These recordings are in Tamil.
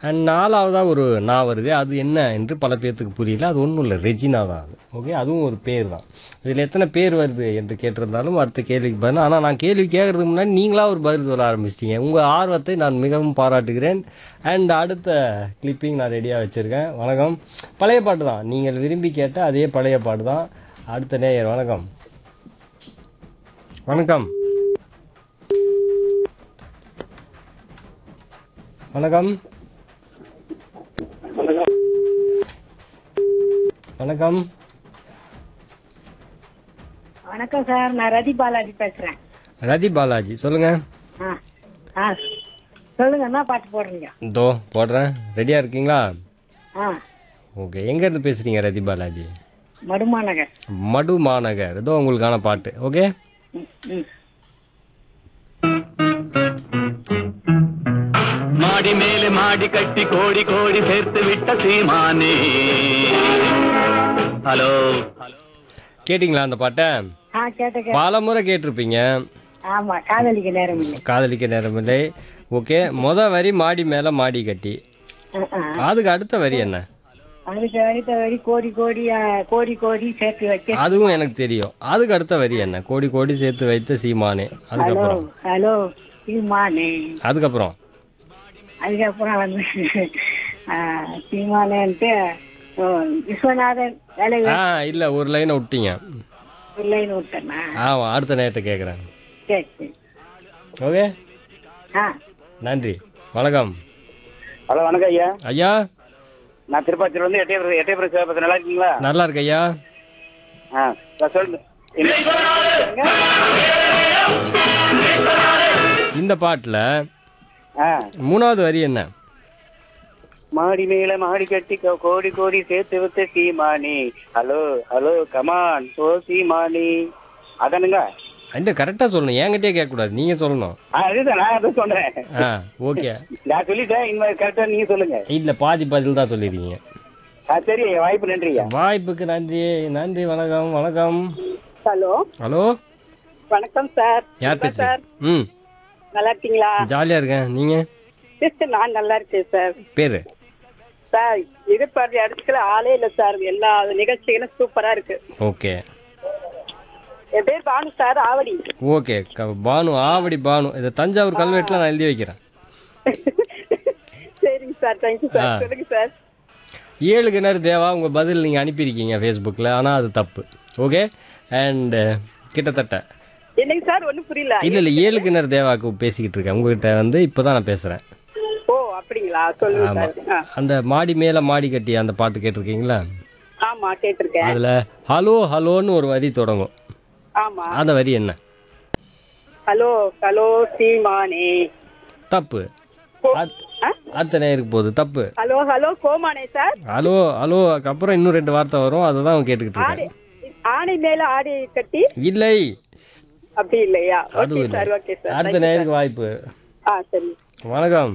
அண்ட் நாலாவதாக ஒரு நான் வருது அது என்ன என்று பல பேர்த்துக்கு புரியல அது ஒன்றும் இல்லை ரெஜினா தான் அது ஓகே அதுவும் ஒரு பேர் தான் இதில் எத்தனை பேர் வருது என்று கேட்டிருந்தாலும் அடுத்த கேள்விக்கு பதில் ஆனால் நான் கேள்வி கேட்கறதுக்கு முன்னாடி நீங்களாக ஒரு பதில் சொல்ல ஆரம்பிச்சிட்டீங்க உங்கள் ஆர்வத்தை நான் மிகவும் பாராட்டுகிறேன் அண்ட் அடுத்த கிளிப்பிங் நான் ரெடியாக வச்சுருக்கேன் வணக்கம் பழைய பாட்டு தான் நீங்கள் விரும்பி கேட்ட அதே பழைய பாட்டு தான் அடுத்த நேயர் வணக்கம் வணக்கம் வணக்கம் வணக்கம் வணக்கம் சார் நான் ரதி பாலாஜி பேசுறேன் ரதி பாலாஜி சொல்லுங்க ஆ ஆ சொல்லுங்க என்ன பாட்டு போடுறீங்க இதோ போடுறேன் ரெடியாக இருக்கீங்களா ஆ ஓகே எங்கேருந்து பேசுகிறீங்க ரதி பாலாஜி மடுமா நகர் மடு மாநகர் இதோ உங்களுக்கான பாட்டு ஓகே ம், ம் மாடி மேலே மாடி கட்டி கோடி கோடி சேர்த்து விட்ட சீமானே ஹலோ கேட்டிங்களா அந்த பாட்டை ஆ கேட்ட பல முறை கேட்டிருப்பீங்க ஆமா காதலிக்க நேரம் இல்லை காதலிக்க நேரமில்லை ஓகே மொத வரி மாடி மேலே மாடி கட்டி ஆ, ஆ. அதுக்கு அடுத்த வரி என்ன அதுக்கு அடுத்த வரி கோடி கோடி ஆ, கோடி கோடி சேர்த்து வைக்க அதுவும் எனக்கு தெரியும் அதுக்கு அடுத்த வரி என்ன கோடி கோடி சேர்த்து வைத்த சீமானே ஹலோ அதுக்கப்புறம் ஹலோ சீமானே அதுக்கப்புறம் அதுக்கப்புறம் வந்து ஆ, சீமானேன்ட்டு ஓ, விஸ்வநாதன் வேலை ஆ இல்லை ஒரு லைனை விட்டீங்க இல்லைன்னு விட்டேன்னா ஆமாம் அடுத்த நேரத்தை கேட்குறேன் சரி சரி ஓகே ஆ நன்றி வணக்கம் ஹலோ வணக்கம் ஐயா ஐயா நான் திருப்பாச்சியில் வந்து எட்டயபுரம் எட்டயபுரம் சிவபதி நல்லா இருக்கீங்களா நல்லா இருக்கு ஐயா ஆ நான் சொல்லுங்க இந்த பாட்டில் ஆ மூணாவது வரி என்ன மாடி மேல மாடி கட்டி கோ- கோடி கோடி சேர்த்து வித்த சீமானி ஹலோ ஹலோ கமான் சோ சீமானி அதானுங்க இந்த கரெக்டாக சொல்லணும் என்கிட்டயே கேட்கக்கூடாது நீங்கள் சொல்லணும் ஆ அதுதான் நான் அதை சொல்றேன் ஆ ஓகே நான் சொல்லிட்டேன் இனிமேல் கரெக்டாக நீங்க சொல்லுங்க இல்லை பாதி பதில் தான் சொல்லியிருக்கீங்க ஆ சரி ஐயா வாய்ப்பு நன்றி ஐயா வாய்ப்புக்கு நன்றி நன்றி வணக்கம் வணக்கம் ஹலோ ஹலோ வணக்கம் சார் யார் பேசுறீங்க ம் நல்லா இருக்கீங்களா ஜாலியாக இருக்கேன் நீங்கள் நான் நல்லா இருக்கேன் சார் பேர் சார் எதிர்பார்த்து இடத்துக்குள்ள ஆளே இல்லை சார் எல்லா நிகழ்ச்சிகளும் சூப்பரா இருக்கு ஓகே என் பேர் பானு சார் ஆவடி ஓகே க பானு ஆவடி பானு இதை தஞ்சாவூர் கல்வெட்டில் நான் எழுதி வைக்கிறேன் சரிங்க சார் தேங்க்யூ ஆ. சார் சொல்லுங்க சார் ஏழு கிணறு தேவா உங்கள் பதில் நீங்கள் அனுப்பியிருக்கீங்க ஃபேஸ்புக்கில் ஆனால் அது தப்பு ஓகே அண்டு கிட்டத்தட்ட என்னங்க சார் ஒன்றும் புரியல இல்லை இல்லை ஏழு கிணறு தேவாக்கு பேசிக்கிட்டு இருக்கேன் உங்ககிட்ட வந்து இப்போ தான் நான் பேசுகிறேன் ஓ அப்படிங்களா சொல்லுங்க ஆமாம் சார் ஆ, அந்த மாடி மேலே மாடி கட்டி அந்த பாட்டு கேட்டிருக்கீங்களா ஆமா கேட்டிருக்கேன் அதில் ஹலோ ஹலோன்னு ஒரு வரி தொடங்கும் ஆமா அந்த வரி என்ன ஹலோ ஹலோ சீமானே தப்பு அத்- ஆ? அடுத்த நேருக்கு போகுது தப்பு ஹலோ ஹலோ கோமானே சார் ஹலோ ஹலோ அப்புறம் இன்னும் ரெண்டு வார்த்தை வரும் அதை தான் கேட்டுக்கிட்டு ஆடை இருக்கேன் ஆணை மேல ஆடை கட்டி இல்லை அப்படி இல்லையா ஓகே அதுவும் சார் இல்லை ஓகே சார் அடுத்த நேருக்கு வாய்ப்பு ஆ சரி வணக்கம்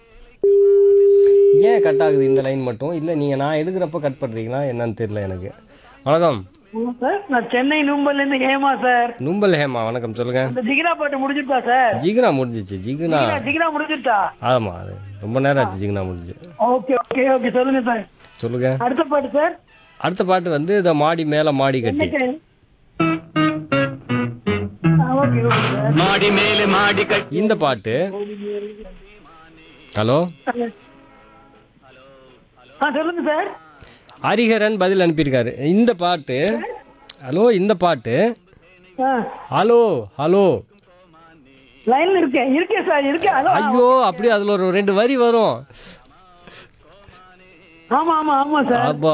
ஏன் கட் ஆகுது இந்த லைன் மட்டும் இல்லை நீங்கள் நான் எடுக்கிறப்ப கட் பண்ணுறீங்களா என்னன்னு தெரியல எனக்கு வணக்கம் சார் நான் சென்னை நும்பல்ல இருந்து ஹேமா சார் நும்பல் ஹேமா வணக்கம் சொல்லுங்க இந்த ஜிகினா பாட்டு முடிஞ்சிருக்கா சார் ஜிகுனா முடிஞ்சிச்சு ஜிகுனா ஜிகினா முடிஞ்சிருச்சா ஆமாம் அது ரொம்ப நேரம் ஆச்சு ஜிகுனா முடிஞ்சு ஓகே ஓகே ஓகே சொல்லுங்க சார் சொல்லுங்க அடுத்த பாட்டு சார் அடுத்த பாட்டு வந்து இந்த மாடி மேலே மாடி கட்டி ஓகே ஓகே சார் மாடி மேலே மாடி கட்டி இந்த பாட்டு ஹலோ ஆ சொல்லுங்க சார் ஹரிஹரன் பதில் அனுப்பியிருக்காரு இந்த பாட்டு ஹலோ இந்த பாட்டு ஆ ஹலோ ஹலோ லைன்ல இருக்கேன் இருக்கேன் சார் இருக்கேன் ஹலோ ஐயோ அப்படியே அதில் ஒரு ரெண்டு வரி வரும் ஆமா ஆமா ஆமா சார் அப்பா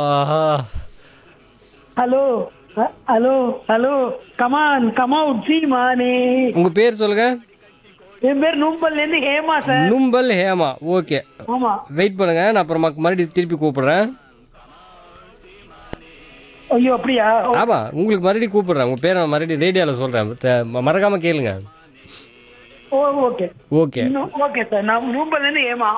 ஹலோ அ- ஹலோ ஹலோ கமான் கமவுட் சீமானே உங்க பேர் சொல்லுங்க என் பேர் நும்பல்ல இருந்து ஹேமா சார் நும்பல் ஹேமா ஓகே ஆமா வெயிட் பண்ணுங்க நான் அப்புறமா மறுபடியும் திருப்பி கூப்பிடுறேன் ஐயோ அப்படியா ஆமா உங்களுக்கு மறுபடியும் கூப்பிடுறேன் உங்க பேரை நான் மறுபடியும் ரேடியோவில் சொல்றேன் மறக்காம கேளுங்க ஓ ஓகே ஓகே ஓகே சார் நான் நும்பல்ல இருந்து ஹேமா